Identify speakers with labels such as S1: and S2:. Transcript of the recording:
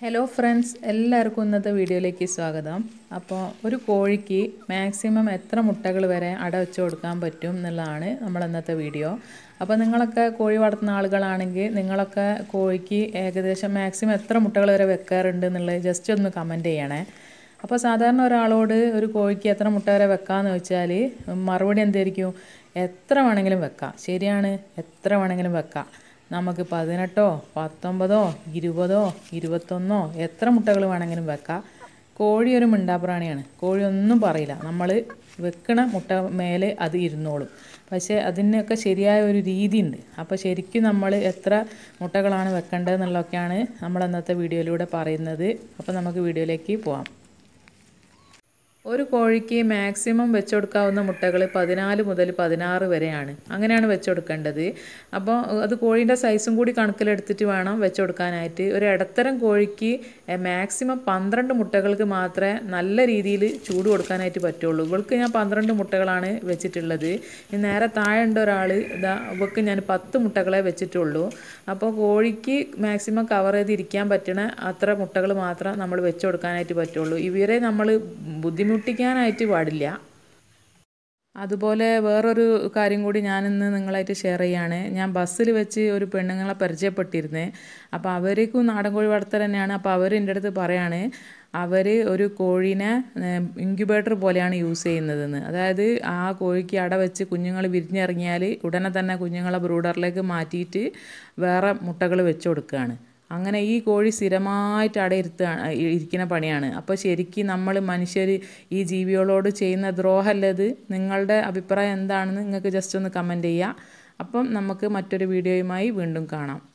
S1: hello friends എല്ലാവർക്കും ഇന്നത്തെ വീഡിയോയിലേക്ക് സ്വാഗതം അപ്പോൾ ഒരു കോഴിക്ക് മാക്സിമം എത്ര മുട്ടകൾ വരെ അട വെച്ച് കൊടുക്കാൻ പറ്റും എന്നുള്ളതാണ് നമ്മൾ ഇന്നത്തെ വീഡിയോ അപ്പോൾ നിങ്ങളൊക്കെ കോഴി വളർത്തുന്ന ആളുകളാണെങ്കിൽ നിങ്ങളൊക്കെ കോഴിക്ക് ഏകദേശം മാക്സിമം എത്ര മുട്ടകൾ വരെ വെക്കാറുണ്ട് എന്നുള്ളത് ജസ്റ്റ് ഒന്ന് കമൻറ്റ് ചെയ്യണേ അപ്പോൾ സാധാരണ ഒരാളോട് ഒരു കോഴിക്ക് എത്ര മുട്ട വരെ വെക്കാമെന്ന് വെച്ചാൽ മറുപടി എന്തായിരിക്കും എത്ര വേണമെങ്കിലും വെക്കാം ശരിയാണ് എത്ര വേണമെങ്കിലും വെക്കാം നമുക്ക് പതിനെട്ടോ പത്തൊമ്പതോ ഇരുപതോ ഇരുപത്തൊന്നോ എത്ര മുട്ടകൾ വേണമെങ്കിലും വെക്കാം കോഴി ഒരു മിണ്ടാപ്രാണിയാണ് കോഴി ഒന്നും പറയില്ല നമ്മൾ വെക്കണ മുട്ട മേലെ അത് ഇരുന്നോളും പക്ഷേ അതിനൊക്കെ ശരിയായ ഒരു രീതിയുണ്ട് അപ്പോൾ ശരിക്കും നമ്മൾ എത്ര മുട്ടകളാണ് വെക്കേണ്ടതെന്നുള്ളതൊക്കെയാണ് നമ്മൾ ഇന്നത്തെ വീഡിയോയിലൂടെ പറയുന്നത് അപ്പോൾ നമുക്ക് വീഡിയോയിലേക്ക് പോവാം ഒരു കോഴിക്ക് മാക്സിമം വെച്ചുകൊടുക്കാവുന്ന മുട്ടകൾ പതിനാല് മുതൽ പതിനാറ് വരെയാണ് അങ്ങനെയാണ് വെച്ചുകൊടുക്കേണ്ടത് അപ്പോൾ അത് കോഴീൻ്റെ സൈസും കൂടി കണക്കിലെടുത്തിട്ട് വേണം വെച്ചുകൊടുക്കാനായിട്ട് ഒരു ഇടത്തരം കോഴിക്ക് മാക്സിമം പന്ത്രണ്ട് മുട്ടകൾക്ക് മാത്രമേ നല്ല രീതിയിൽ ചൂട് കൊടുക്കാനായിട്ട് പറ്റുള്ളൂ ഇവൾക്ക് ഞാൻ പന്ത്രണ്ട് മുട്ടകളാണ് വെച്ചിട്ടുള്ളത് ഇനി നേരെ താഴെ ഉണ്ട് ഒരാൾ ഇതാ ഇവൾക്ക് ഞാൻ പത്ത് മുട്ടകളെ വെച്ചിട്ടുള്ളൂ അപ്പോൾ കോഴിക്ക് മാക്സിമം കവർ ചെയ്തിരിക്കാൻ പറ്റണ അത്ര മുട്ടകൾ മാത്രം നമ്മൾ വെച്ച് കൊടുക്കാനായിട്ട് പറ്റുള്ളൂ ഇവരെ നമ്മൾ ബുദ്ധിമുട്ടിക്കാനായിട്ട് പാടില്ല അതുപോലെ വേറൊരു കാര്യം കൂടി ഞാനിന്ന് നിങ്ങളായിട്ട് ഷെയർ ചെയ്യാണ് ഞാൻ ബസ്സിൽ വെച്ച് ഒരു പെണ്ണുങ്ങളെ പരിചയപ്പെട്ടിരുന്നേ അപ്പോൾ അവർക്കും നാടൻ കോഴി വളർത്തൽ തന്നെയാണ് അപ്പോൾ അവർ എൻ്റെ അടുത്ത് പറയാണ് അവർ ഒരു കോഴീനെ ഇൻക്യുബേറ്റർ പോലെയാണ് യൂസ് ചെയ്യുന്നതെന്ന് അതായത് ആ കോഴിക്ക് അട വെച്ച് കുഞ്ഞുങ്ങൾ വിരിഞ്ഞിറങ്ങിയാൽ ഉടനെ തന്നെ കുഞ്ഞുങ്ങളെ ബ്രൂഡറിലേക്ക് മാറ്റിയിട്ട് വേറെ മുട്ടകൾ വെച്ച് കൊടുക്കുകയാണ് അങ്ങനെ ഈ കോഴി സ്ഥിരമായിട്ട് അവിടെ ഇരുത്ത ഇരിക്കുന്ന പണിയാണ് അപ്പോൾ ശരിക്കും നമ്മൾ മനുഷ്യർ ഈ ജീവികളോട് ചെയ്യുന്ന ദ്രോഹമല്ലത് നിങ്ങളുടെ അഭിപ്രായം എന്താണെന്ന് നിങ്ങൾക്ക് ജസ്റ്റ് ഒന്ന് കമൻറ്റ് ചെയ്യുക അപ്പം നമുക്ക് മറ്റൊരു വീഡിയോയുമായി വീണ്ടും കാണാം